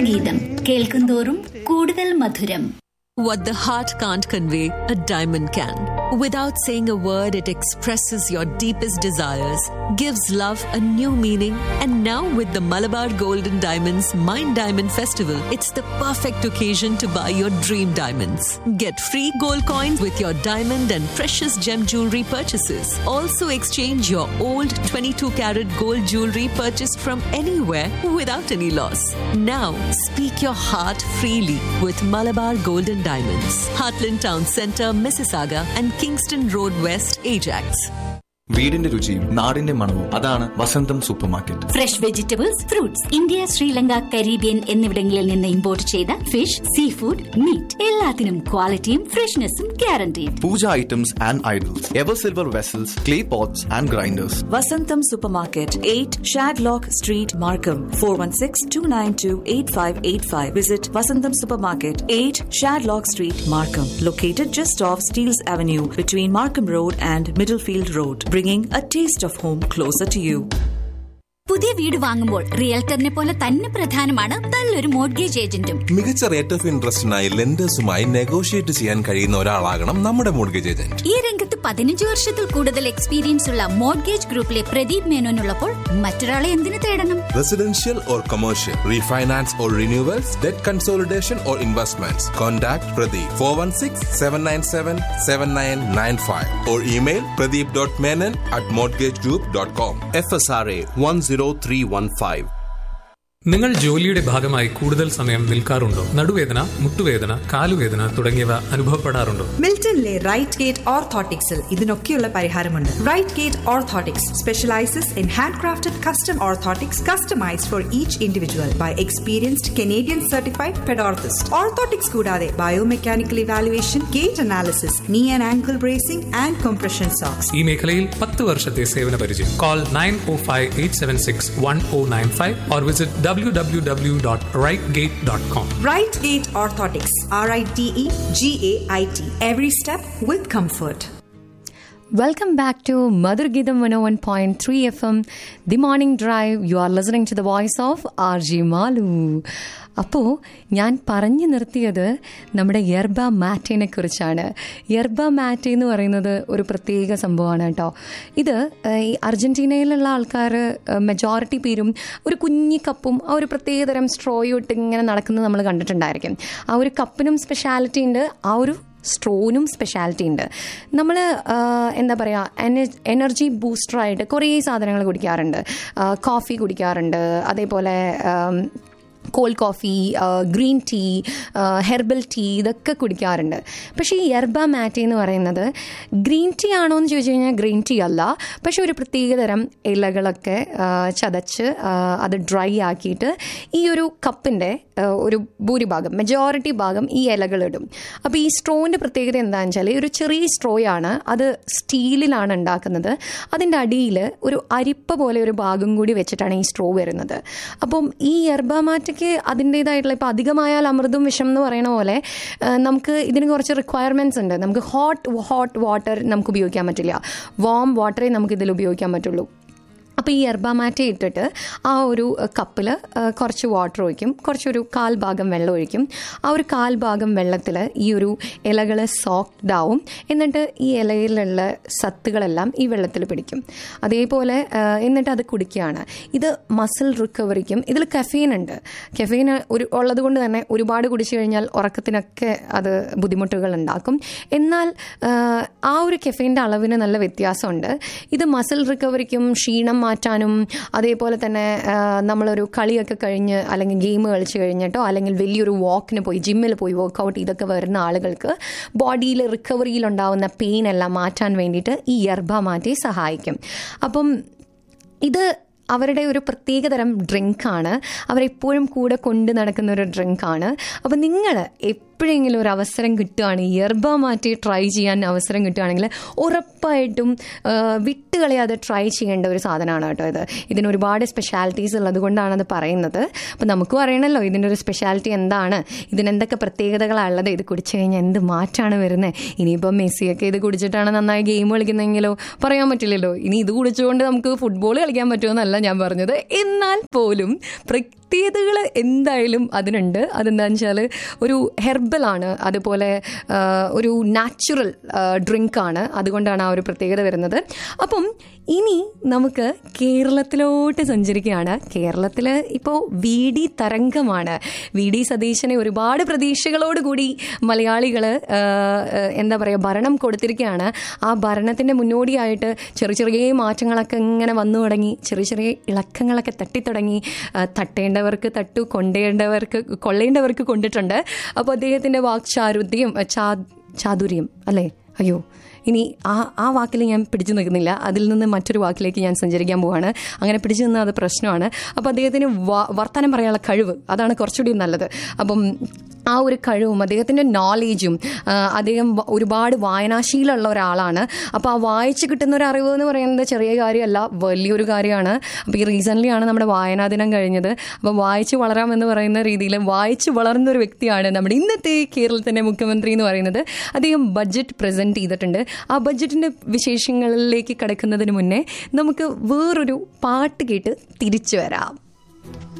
മധുരഗീതം കേൾക്കുന്തോറും കൂടുതൽ മധുരം What the heart can't convey, a diamond can. Without saying a word, it expresses your deepest desires, gives love a new meaning, and now with the Malabar Golden Diamonds Mind Diamond Festival, it's the perfect occasion to buy your dream diamonds. Get free gold coins with your diamond and precious gem jewelry purchases. Also exchange your old 22 karat gold jewelry purchased from anywhere without any loss. Now, speak your heart freely with Malabar Golden Diamonds, Heartland Town Center, Mississauga, and Kingston Road West, Ajax. വീടിന്റെ രുചിയും നാടിന്റെ മണവും അതാണ് Vasantham super market fresh vegetables fruits India Sri Lanka Caribbean എന്നിവിടങ്ങളിൽ നിന്ന് import ചെയ്ത fish sea food meat എല്ലാത്തിനും ക്വാളിറ്റിയും ഫ്രഷ്നെസ്സും guaranteed puja items and idols ever silver vessels clay pots and grinders Vasantam Supermarket, 8 Shadlock Street, Markham, 416-292-8585. Visit Vasantam Supermarket, 8 Shadlock Street, Markham. Located just off Steeles Avenue between Markham Road and Middlefield Road. Bringing a taste of home closer to you. പുതിയ വീട് വാങ്ങുമ്പോൾ റിയൽറ്ററിനെ പോലെ തന്നെ പ്രധാനമാണ് നല്ലൊരു mortgage ഏജന്റും മികച്ച rate of ഇൻട്രസ്റ്റിനായി ലെൻഡേഴ്സുമായി നെഗോഷിയേറ്റ് ചെയ്യാൻ കഴിയുന്ന ഒരാളാകണം നമ്മുടെ മോർഗേജ് ഏജന്റ് ഈ രംഗത്ത് പതിനഞ്ച് വർഷത്തിൽ കൂടുതൽ എക്സ്പീരിയൻസ് ഉള്ള മോർഗേജ് ഗ്രൂപ്പിലെ പ്രദീപ് മേനോനുള്ളപ്പോൾ മറ്റൊരാളെ എന്തിനു തേടണം residential or commercial refinance or renewals debt consolidation or investments contact Pradeep four one six seven nine seven seven nine nine five or email Pradeep dot Menon at mortgage group dot com F S R A one zero three one five നിങ്ങൾ ജോലിയുടെ ഭാഗമായി കൂടുതൽ സമയം നിൽക്കാറുണ്ടോ നടുവേദന മുട്ടുവേദന കാലുവേദന തുടങ്ങിയവ അനുഭവപ്പെടാറുണ്ടോ മിൽട്ടണിലെ right gate ഓർത്തോട്ടിക്സിൽ ഇതിനൊക്കെയുള്ള പരിഹാരമുണ്ട് Rite Gait orthotics specializes in hand crafted custom orthotics customized for each individual by experienced Canadian certified pedorthist orthotics കൂടാതെ biomechanical evaluation gait analysis knee and ankle bracing and compression socks ഈ മേഖലയിൽ പത്ത് വർഷത്തെ സേവന പരിചയം call nine O five eight seven six one O nine five or visit W W W dot Rite Gait dot com Rite Gait orthotics R I T E G A I T every step with comfort Welcome back to Mother Gidam 101.3 FM, The Morning Drive. You are listening to the voice of RG Malu. അപ്പോൾ ഞാൻ പറഞ്ഞു നിർത്തിയത് നമ്മുടെ യർബ മാറ്റിനെ കുറിച്ചാണ് യർബ മാറ്റ് എന്ന് പറയുന്നത് ഒരു പ്രത്യേക സംഭവമാണ് കേട്ടോ ഇത് ഏഹ്, ഈ അർജന്റീനയിലുള്ള ആൾക്കാർ മെജോറിറ്റി പേരും ഒരു കുഞ്ഞി കപ്പും ആ ഒരു പ്രത്യേകതരം സ്ട്രോയും ഇട്ട് ഇങ്ങനെ നടക്കുന്നത് നമ്മൾ കണ്ടിട്ടുണ്ടായിരിക്കും ആ ഒരു കപ്പിനും സ്പെഷ്യാലിറ്റി ഉണ്ട് ആ ഒരു സ്ട്രോനും സ്പെഷ്യാലിറ്റി ഉണ്ട് നമ്മൾ എന്താ പറയുക എനർജി ബൂസ്റ്ററായിട്ട് കുറേ സാധനങ്ങൾ കുടിക്കാറുണ്ട് ആ, കോഫി കുടിക്കാറുണ്ട് അതേപോലെ ആം, cold coffee green tea herbal tea ഇതൊക്കെ കുടിക്കാറുണ്ട് പക്ഷേ ഈ എർബ മാറ്റി എന്ന് പറയുന്നത് ഗ്രീൻ ടീ ആണോ എന്ന് ചോദിച്ചു കഴിഞ്ഞാൽ ഗ്രീൻ ടീ അല്ല പക്ഷെ ഒരു പ്രത്യേകതരം ഇലകളൊക്കെ ആ, ചതച്ച് ആ, അത് ഡ്രൈ ആക്കിയിട്ട് ഈ ഒരു കപ്പിൻ്റെ ഒരു ഭൂരിഭാഗം മെജോറിറ്റി ഭാഗം ഈ ഇലകളിടും അപ്പോൾ ഈ സ്ട്രോൻ്റെ പ്രത്യേകത എന്താണെന്ന് വെച്ചാൽ ഈ ഒരു ചെറിയ സ്ട്രോയാണ് അത് സ്റ്റീലിലാണ് ഉണ്ടാക്കുന്നത് അതിൻ്റെ അടിയിൽ ഒരു അരിപ്പ പോലെ ഒരു ഭാഗം കൂടി വെച്ചിട്ടാണ് ഈ സ്ട്രോ വരുന്നത് അപ്പം ഈ എർബാമാറ്റയ്ക്ക് അതിൻ്റേതായിട്ടുള്ള ഇപ്പോൾ അധികമായാൽ അമൃതും വിഷം എന്ന് പറയുന്ന പോലെ ആ, നമുക്ക് ഇതിന് കുറച്ച് റിക്വയർമെൻറ്റ്സ് ഉണ്ട് നമുക്ക് ഹോട്ട് ഹോട്ട് വാട്ടർ നമുക്ക് ഉപയോഗിക്കാൻ പറ്റില്ല വാം വാട്ടറേ നമുക്ക് ഇതിൽ ഉപയോഗിക്കാൻ പറ്റുള്ളൂ അപ്പോൾ ഈ എർബാമാറ്റ ഇട്ടിട്ട് ആ ഒരു കപ്പിൽ കുറച്ച് വാട്ടർ ഒഴിക്കും കുറച്ചൊരു കാൽ ഭാഗം വെള്ളം ഒഴിക്കും ആ ഒരു കാൽ ഭാഗം വെള്ളത്തിൽ ഈ ഒരു ഇലകൾ സോക്ക്ഡ് ആവും എന്നിട്ട് ഈ ഇലയിലുള്ള സത്തുകളെല്ലാം ഈ വെള്ളത്തിൽ പിടിക്കും അതേപോലെ ആ, എന്നിട്ട് അത് കുടിക്കുകയാണ് ഇത് മസിൽ റിക്കവറിക്കും ഇതിൽ കഫീൻ ഉണ്ട് കഫീൻ ഒരു ഉള്ളത് കൊണ്ട് തന്നെ ഒരുപാട് കുടിച്ചു കഴിഞ്ഞാൽ ഉറക്കത്തിനൊക്കെ അത് ബുദ്ധിമുട്ടുകൾ ഉണ്ടാക്കും എന്നാൽ ആ, ആ ഒരു കെഫീൻ്റെ അളവിന് നല്ല വ്യത്യാസമുണ്ട് ഇത് മസിൽ റിക്കവറിക്കും ക്ഷീണം മാറ്റാനും അതേപോലെ തന്നെ ആ, നമ്മളൊരു കളിയൊക്കെ കഴിഞ്ഞ് അല്ലെങ്കിൽ ഗെയിം കളിച്ച് കഴിഞ്ഞിട്ടോ അല്ലെങ്കിൽ വലിയൊരു വാക്കിന് പോയി ജിമ്മിൽ പോയി വർക്കൗട്ട് ഇതൊക്കെ വരുന്ന ആളുകൾക്ക് ബോഡിയിൽ റിക്കവറിയിലുണ്ടാവുന്ന പെയിൻ എല്ലാം മാറ്റാൻ വേണ്ടിയിട്ട് ഈ യർബ മാറ്റി സഹായിക്കും അപ്പം ഇത് അവരുടെ ഒരു പ്രത്യേകതരം ഡ്രിങ്കാണ് അവരെപ്പോഴും കൂടെ കൊണ്ട് നടക്കുന്ന ഒരു ഡ്രിങ്കാണ് അപ്പം നിങ്ങൾ എപ്പോഴെങ്കിലും ഒരു അവസരം കിട്ടുകയാണ് ഇയർബ മാറ്റി ട്രൈ ചെയ്യാൻ അവസരം കിട്ടുകയാണെങ്കിൽ ഉറപ്പായിട്ടും ആ, വിട്ടുകളയാതെ ട്രൈ ചെയ്യേണ്ട ഒരു സാധനമാണ് കേട്ടോ ഇത് ഇതിന് ഒരുപാട് സ്പെഷ്യാലിറ്റീസ് ഉള്ളത് കൊണ്ടാണ് അത് പറയുന്നത് അപ്പം നമുക്കും അറിയണമല്ലോ ഇതിൻ്റെ ഒരു സ്പെഷ്യാലിറ്റി എന്താണ് ഇതിനെന്തൊക്കെ പ്രത്യേകതകളാണ് ഉള്ളത് ഇത് കുടിച്ചു കഴിഞ്ഞാൽ എന്ത് മാറ്റാണ് വരുന്നത് ഇനിയിപ്പം മെസ്സിയൊക്കെ ഇത് കുടിച്ചിട്ടാണ് നന്നായി ഗെയിം കളിക്കുന്നതെങ്കിലോ പറയാൻ പറ്റില്ലല്ലോ ഇനി ഇത് കുടിച്ചുകൊണ്ട് നമുക്ക് ഫുട്ബോൾ കളിക്കാൻ പറ്റുമെന്നല്ല ഞാൻ പറഞ്ഞത് എന്നാൽ പോലും പ്രത്യേകതകൾ എന്തായാലും അതിനുണ്ട് അതെന്താണെന്ന് വെച്ചാൽ ഒരു ഹെർബലാണ് അതുപോലെ ആ, ഒരു നാച്ചുറൽ ഡ്രിങ്ക് ആണ് അതുകൊണ്ടാണ് ആ ഒരു പ്രത്യേകത വരുന്നത് അപ്പം ഇനി നമുക്ക് കേരളത്തിലോട്ട് സഞ്ചരിക്കുകയാണ് കേരളത്തിൽ ഇപ്പോൾ വി ഡി തരംഗമാണ് വി ഡി സതീശനെ ഒരുപാട് പ്രതീക്ഷകളോടുകൂടി മലയാളികൾ എന്താ പറയുക ഭരണം കൊടുത്തിരിക്കുകയാണ് ആ ഭരണത്തിൻ്റെ മുന്നോടിയായിട്ട് ചെറിയ ചെറിയ മാറ്റങ്ങളൊക്കെ ഇങ്ങനെ വന്നു തുടങ്ങി ചെറിയ ചെറിയ ഇളക്കങ്ങളൊക്കെ തട്ടിത്തുടങ്ങി ആ, തട്ടേണ്ടവർക്ക് തട്ടു കൊണ്ടേണ്ടവർക്ക് കൊള്ളേണ്ടവർക്ക് കൊണ്ടിട്ടുണ്ട് അപ്പോൾ അദ്ദേഹത്തിൻ്റെ വാക്ചാരുദ്യം ചാ ചാതുര്യം അല്ലേ അയ്യോ ഇനി ആ ആ വാക്കിൽ ഞാൻ പിടിച്ചു നിൽക്കുന്നില്ല അതിൽ നിന്ന് മറ്റൊരു വാക്കിലേക്ക് ഞാൻ സഞ്ചരിക്കാൻ പോവാണ് അങ്ങനെ പിടിച്ചു നിന്നാൽ അത് പ്രശ്നമാണ് അപ്പോൾ അദ്ദേഹത്തിന് വ- വർത്തമാനം പറയാനുള്ള കഴിവ് അതാണ് കുറച്ചുകൂടി നല്ലത് അപ്പം ആ ഒരു കഴിവും അദ്ദേഹത്തിൻ്റെ നോളേജും ആ, അദ്ദേഹം വ- ഒരുപാട് വായനാശീലമുള്ള ഒരാളാണ് അപ്പോൾ ആ വായിച്ച് കിട്ടുന്ന ഒരു അറിവ് എന്ന് പറയുന്നത് ചെറിയ കാര്യമല്ല വലിയൊരു കാര്യമാണ് അപ്പോൾ ഈ റീസെൻ്റ്ലി ആണ് നമ്മുടെ വായനാ ദിനം കഴിഞ്ഞത് അപ്പോൾ വായിച്ച് വളരാമെന്ന് പറയുന്ന രീതിയിൽ വായിച്ച് വളർന്ന ഒരു വ്യക്തിയാണ് നമ്മുടെ ഇന്നത്തെ കേരളത്തിൻ്റെ മുഖ്യമന്ത്രി എന്ന് പറയുന്നത് അദ്ദേഹം ബഡ്ജറ്റ് പ്രസൻറ്റ് ചെയ്തിട്ടുണ്ട് ആ ബഡ്ജറ്റിൻ്റെ വിശേഷങ്ങളിലേക്ക് കിടക്കുന്നതിന് മുന്നേ നമുക്ക് വേറൊരു പാട്ട് കേട്ട് തിരിച്ചു വരാം